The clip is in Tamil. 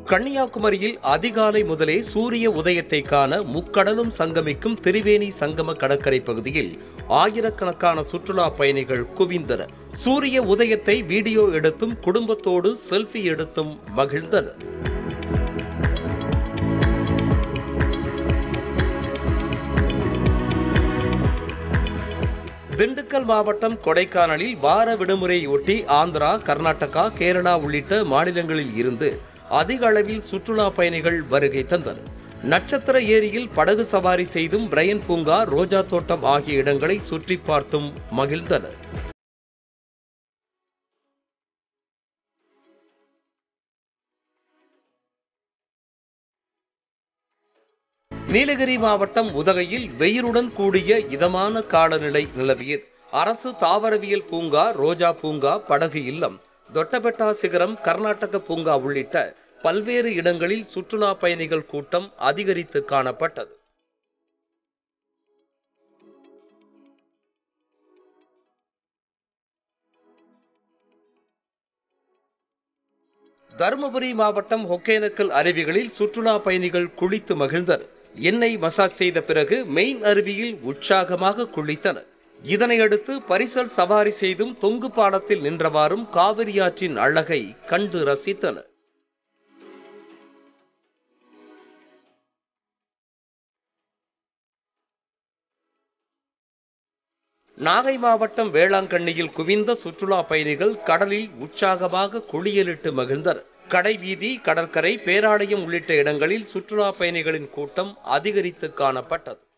கன்னியாகுமரியில் அதிகாலை முதலே சூரிய உதயத்தை காண முக்கடலும் சங்கமிக்கும் திரிவேணி சங்கம கடற்கரை பகுதியில் ஆயிரக்கணக்கான சுற்றுலா பயணிகள் குவிந்தனர் சூரிய உதயத்தை வீடியோ எடுத்தும் குடும்பத்தோடு செல்ஃபி எடுத்தும் மகிழ்ந்தனர் திண்டுக்கல் மாவட்டம் கொடைக்கானலில் வார விடுமுறையொட்டி ஆந்திரா கர்நாடகா கேரளா உள்ளிட்ட மாநிலங்களில் இருந்து அதிக அளவில் சுற்றுலா பயணிகள் வருகை தந்தனர் நட்சத்திர ஏரியில் படகு சவாரி செய்தும் பிரையன் பூங்கா ரோஜா தோட்டம் ஆகிய இடங்களை சுற்றி பார்த்தும் மகிழ்ந்தனர் நீலகிரி மாவட்டம் உதகையில் வெயிலுடன் கூடிய இதமான காலநிலை நிலவியது அரசு தாவரவியல் பூங்கா ரோஜா பூங்கா படகு இல்லம் தொட்டபெட்டா சிகரம் கர்நாடக பூங்கா உள்ளிட்ட பல்வேறு இடங்களில் சுற்றுலா பயணிகள் கூட்டம் அதிகரித்து காணப்பட்டது தருமபுரி மாவட்டம் ஒகேனக்கல் அருவிகளில் சுற்றுலா பயணிகள் குளித்து மகிழ்ந்தனர் எண்ணெய் மசாஜ் செய்த பிறகு மெயின் அருவியில் உற்சாகமாக குளித்தனர் இதனையடுத்து பரிசல் சவாரி செய்தும் தொங்கு பாலத்தில் நின்றவாறும் காவிரியாற்றின் அழகை கண்டு ரசித்தனர் நாகை மாவட்டம் வேளாங்கண்ணியில் குவிந்த சுற்றுலா பயணிகள் கடலில் உற்சாகமாக குளியலிட்டு மகிழ்ந்தனர் கடைவீதி கடற்கரை பேராலயம் உள்ளிட்ட இடங்களில் சுற்றுலா பயணிகளின் கூட்டம் அதிகரித்து காணப்பட்டது